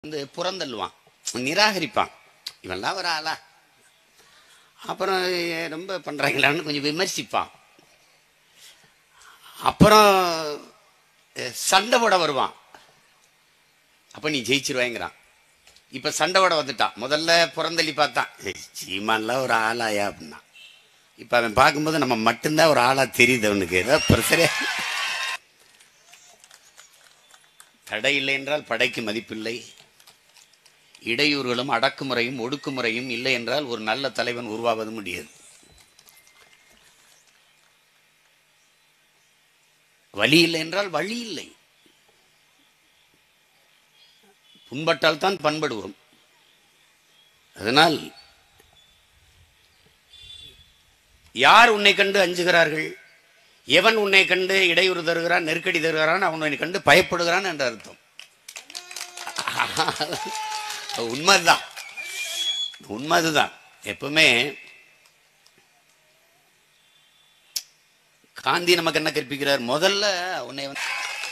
வந்து புறந்தள்ளுவான் நிராகரிப்பான் இவன்லாம் ஒரு ஆளா அப்புறம் ரொம்ப பண்றாங்களான்னு கொஞ்சம் விமர்சிப்பான் அப்புறம் அஹ், சண்டை போட வருவான் அப்ப நீ ஜெயிச்சிருவாங்கிறான் இப்ப சண்டை போட வந்துட்டான் முதல்ல புறந்தள்ளி பார்த்தான் "ஏய், சீமான்லாம் ஒரு ஆளாயா அப்படின்னா இப்ப அவன் பார்க்கும்போது நம்ம மட்டும்தான் ஒரு ஆளா தெரியுது அவனுக்கு ஏதோ பிரச்சனை தடை இல்லை என்றால் படைக்கு மதிப்பில்லை இடையூறுகளும் அடக்குமுறையும் ஒடுக்குமுறையும் இல்லை என்றால் ஒரு நல்ல தலைவன் உருவாவது முடியாது வழி இல்லை என்றால் வழி இல்லை புண்பட்டால் தான் பண்படுவோம் அதனால் யார் உன்னை கண்டு அஞ்சுகிறார்கள் எவன் உன்னை கண்டு இடையூறு தருகிறான் நெருக்கடி தருகிறான் அவன் உன்னை கண்டு பயப்படுகிறான் என்ற அர்த்தம் உண்மைதான் உண்மை அதுதான் எப்பவுமே காந்தி நமக்கு என்ன கற்பிக்கிறார் முதல்ல உன்னை வந்து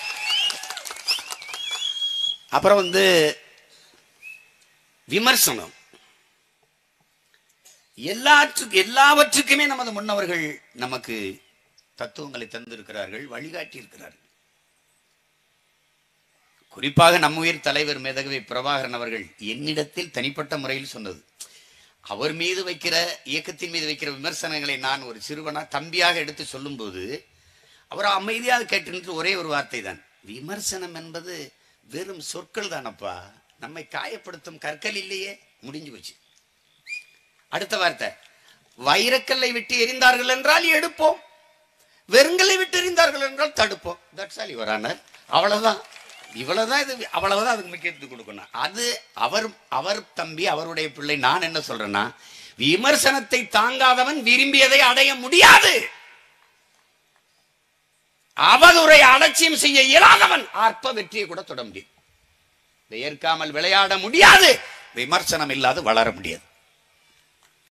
அப்புறம் வந்து விமர்சனம் எல்லாற்றுக்கு எல்லாவற்றுக்குமே நமது முன்னவர்கள் நமக்கு தத்துவங்களை தந்திருக்கிறார்கள் வழிகாட்டி இருக்கிறார்கள் குறிப்பாக நம்ம உயிர் தலைவர் மேதகவி பிரபாகரன் அவர்கள் என்னிடத்தில் தனிப்பட்ட முறையில் சொன்னது அவர் மீது வைக்கிற இயக்கத்தின் மீது வைக்கிற விமர்சனங்களை நான் ஒரு சிறுவனா தம்பியாக எடுத்து சொல்லும்போது அவர் அமைதியாக கேட்டு ஒரே ஒரு வார்த்தை தான் விமர்சனம் என்பது வெறும் சொற்கள் தானப்பா நம்மை காயப்படுத்தும் கற்கள் இல்லையே முடிஞ்சு போச்சு அடுத்த வார்த்தை வைரக்கல்லை விட்டு எரிந்தார்கள் என்றால் எடுப்போம் வெறுங்கல்லை விட்டு எறிந்தார்கள் என்றால் தடுப்போம் தட்ஸ் ஆல் யுவர் ஆனர் அவ்வளவுதான் இவ்வளவுதான் இது அவ்வளவுதான் அதுக்கு முக்கியத்துவம் கொடுக்கணும் அது அவர் அவர் தம்பி அவருடைய பிள்ளை நான் என்ன சொல்றேன்னா விமர்சனத்தை தாங்காதவன் விரும்பியதை அடைய முடியாது அவதுரை அலட்சியம் செய்ய இயலாதவன் அற்ப வெற்றியை கூட தொட முடியும் இதை ஏற்காமல் விளையாட முடியாது விமர்சனம் இல்லாது வளர முடியாது